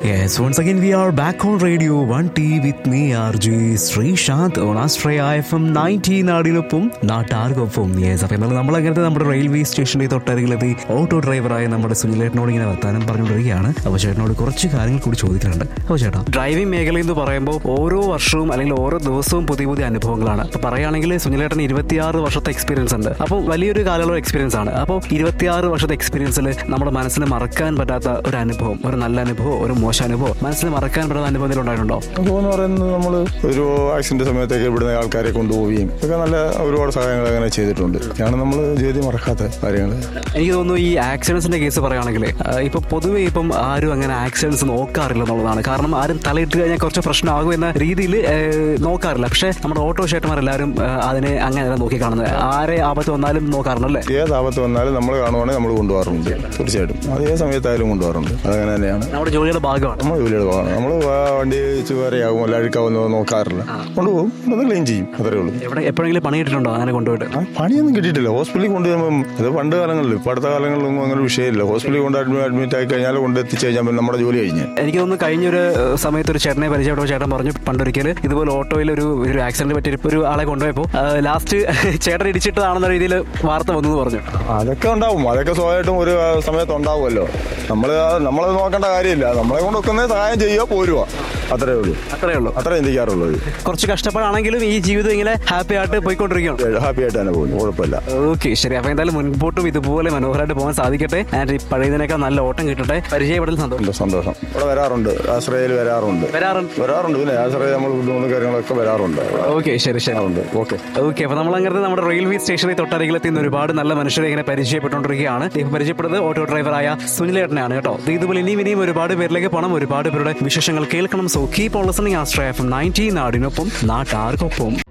Yes, once again we are back on Radio 1T with me RJ Sreesanth on Astraya FM 90 നാടിനൊപ്പം നാട്ടാർക്കൊപ്പം yes അപ്പോൾ എന്നാലും നമ്മൾ അങ്ങനത്തെ നമ്മുടെ റെയിൽവേ സ്റ്റേഷനിൽ തൊട്ടരികിലെത്തി ഓട്ടോ ഡ്രൈവറായ നമ്മുടെ സുനിലേട്ടനോട് ഇങ്ങനെ വർത്താനം പറഞ്ഞുകൊണ്ടിരിക്കുകയാണ് അപ്പോൾ ചേട്ടനോട് കുറച്ച് കാര്യങ്ങൾ കൂടി ചോദിക്കാനുണ്ട് അപ്പോൾ ചേട്ടാ ഡ്രൈവിംഗ് മേഖല എന്ന് പറയുമ്പോൾ ഓരോ വർഷവും അല്ലെങ്കിൽ ഓരോ ദിവസവും പുതിയ പുതിയ അനുഭവങ്ങളാണ് അപ്പോൾ പറയുകയാണെങ്കിൽ സുനിലേട്ടൻ ഇരുപത്തിയാറ് വർഷത്തെ എക്സ്പീരിയൻസ് ഉണ്ട് അപ്പോൾ വലിയൊരു കാലയളവ് എക്സ്പീരിയൻസ് ആണ് അപ്പോൾ ഇരുപത്തിയാറ് വർഷത്തെ എക്സ്പീരിയൻസിൽ നമ്മുടെ മനസ്സിന് മറക്കാൻ പറ്റാത്ത ഒരു അനുഭവം ഒരു നല്ല അനുഭവം ഒരു മോശം അനുഭവം മനസ്സിന് മറക്കാൻ പറ്റാത്ത അനുഭവം എന്തെങ്കിലും ഉണ്ടായിട്ടുണ്ടോ അനുഭവം എന്ന് പറയുന്നത് നമ്മൾ ഒരു ആക്സിഡന്റ് സമയത്തേക്ക് ഇവിടുന്ന് ആൾക്കാരെ കൊണ്ടുപോവുകയും ഒക്കെ നല്ല ഒരുപാട് സഹായങ്ങൾ അങ്ങനെ ചെയ്തിട്ടുണ്ട് ഇതാണ് നമ്മൾ ചെയ്ത് മറക്കാത്ത കാര്യങ്ങൾ എനിക്ക് തോന്നുന്നു ഈ ആക്സിഡൻസിന്റെ കേസ് പറയുകയാണെങ്കിൽ ഇപ്പൊ പൊതുവെ ഇപ്പം ആരും അങ്ങനെ ആക്സിഡൻസ് നോക്കാറില്ല എന്നുള്ളതാണ് കാരണം ആരും തലയിട്ട് കഴിഞ്ഞാൽ കുറച്ച് പ്രശ്നമാകും എന്ന രീതിയിൽ നോക്കാറില്ല പക്ഷെ നമ്മുടെ ഓട്ടോ ചേട്ടന്മാരെല്ലാവരും ആ, അതിനെ അങ്ങനെ നോക്കി കാണുന്നത് ആരെ ആപത്ത് വന്നാലും നോക്കാറുണ്ടല്ലേ ഏത് ആപത്ത് വന്നാലും നമ്മൾ കാണുവാണെങ്കിൽ നമ്മൾ കൊണ്ടുപോകാറുണ്ട് തീർച്ചയായിട്ടും അത് ഏത് സമയത്തായാലും കൊണ്ടുപോകാറുണ്ട് അതങ്ങനെ തന്നെയാണ് നമ്മുടെ ജോലിയുടെ ഭാഗമാണ് നമ്മൾ ജോലിയുടെ ഭാഗമാണ് നമ്മൾ വണ്ടി ചുവരെയാകും അല്ല അഴുക്കാവുന്നോ നോക്കാറില്ല കൊണ്ടുപോകും അത് ക്ലീൻ ചെയ്യും അത്രേ ഉള്ളൂ എവിടെ എപ്പോഴെങ്കിലും പണി കിട്ടിയിട്ടുണ്ടോ അങ്ങനെ കൊണ്ടുപോയിട്ട് ആ, പണിയൊന്നും കിട്ടിയിട്ടില്ല ഹോസ്പിറ്റലിൽ കൊണ്ടുവരുമ്പം അത് പണ്ട് കാലങ്ങളിൽ ഇപ്പം അടുത്ത കാലങ്ങളിലൊന്നും അങ്ങനെ വിഷയമില്ല ഹോസ്പിറ്റലിൽ കൊണ്ട് അഡ്മിറ്റ് അഡ്മിറ്റ് ആയി കഴിഞ്ഞാൽ കൊണ്ട് എത്തിച്ചു കഴിഞ്ഞാൽ പിന്നെ നമ്മുടെ ജോലി കഴിഞ്ഞ് എനിക്ക് തോന്നുന്നു കഴിഞ്ഞൊരു ഏഹ്, സമയത്ത് ഒരു ചേട്ടനെ പരിചയപ്പെട്ട ചേട്ടൻ പറഞ്ഞു പണ്ടൊരിക്കൽ ഇതുപോലെ ഓട്ടോയിൽ ഒരു ഒരു ആക്സിഡന്റ് പറ്റിയ ഒരു ആളെ കൊണ്ടുപോയപ്പോൾ ലാസ്റ്റ് ചേട്ടൻ ഇടിച്ചിട്ടതാണെന്ന രീതിയിൽ വാർത്ത വന്നു എന്ന് പറഞ്ഞു അതൊക്കെ ഉണ്ടാവും അതൊക്കെ സ്വാഭാവികമായിട്ടും ഒരു ആ, സമയത്ത് ഉണ്ടാവുമല്ലോ നമ്മൾ നമ്മളത് നോക്കേണ്ട കാര്യമില്ല നമ്മളെ കൊണ്ട് ഒക്കെ സഹായം ചെയ്യുക പോരുക അത്രേ ഉള്ളൂ അത്രേ ഉള്ളൂ അത്രേ ചിന്തിക്കാറുള്ളൂ കുറച്ച് കഷ്ടപ്പാടാണെങ്കിലും ഈ ജീവിതം ഇങ്ങനെ ഹാപ്പി ആയിട്ട് പോയിക്കൊണ്ടിരിക്കുകയാണ് ഹാപ്പി ആയിട്ട് തന്നെ പോകുന്നു കുഴപ്പമില്ല ഓക്കെ ശരി അപ്പൊ എന്തായാലും മുൻപോട്ടും ഇതുപോലെ മനോഹരമായിട്ട് പോകാൻ സാധിക്കട്ടെ ആൻഡ് ഈ പഴയതിനേക്കാൾ നല്ല ഓട്ടം കിട്ടട്ടെ പരിചയപ്പെടൽ സന്തോഷം ഉണ്ട്, സന്തോഷം ഇവിടെ വരാറുണ്ട് ആശ്രയയിൽ വരാറുണ്ട് വരാറുണ്ട് വരാറുണ്ട് പിന്നെ ആശ്രയ നമ്മൾ ബുദ്ധിമുട്ട് കാര്യങ്ങളൊക്കെ വരാറുണ്ട് ഓക്കെ ശരി ശരി ഉണ്ട് ഓക്കെ ഓക്കെ അപ്പൊ നമ്മൾ അങ്ങനെ നമ്മുടെ റെയിൽവേ സ്റ്റേഷനിൽ തൊട്ടരികിലെത്തി ഇന്ന് ഒരുപാട് നല്ല മനുഷ്യരെ ഇങ്ങനെ പരിചയപ്പെട്ടുകൊണ്ടിരിക്കുകയാണ് ഇപ്പൊ പരിചയപ്പെടുന്നത് ഓട്ടോ ഡ്രൈവറായ സുനിലേട്ടനാണ് കേട്ടോ ഇത് ഇതുപോലെ ഇനിയും ഇനിയും ഒരുപാട് പേരിലേക്ക് പോകണം ഒരുപാട് പേരുടെ വിശേഷങ്ങൾ കേൾക്കണം സോ കീപ് ഓൺ ലിസണിങ് ആസ്ട്രയ എഫ് നയൻറ്റീൻ നാടിനൊപ്പം നാട്ടാർക്കൊപ്പം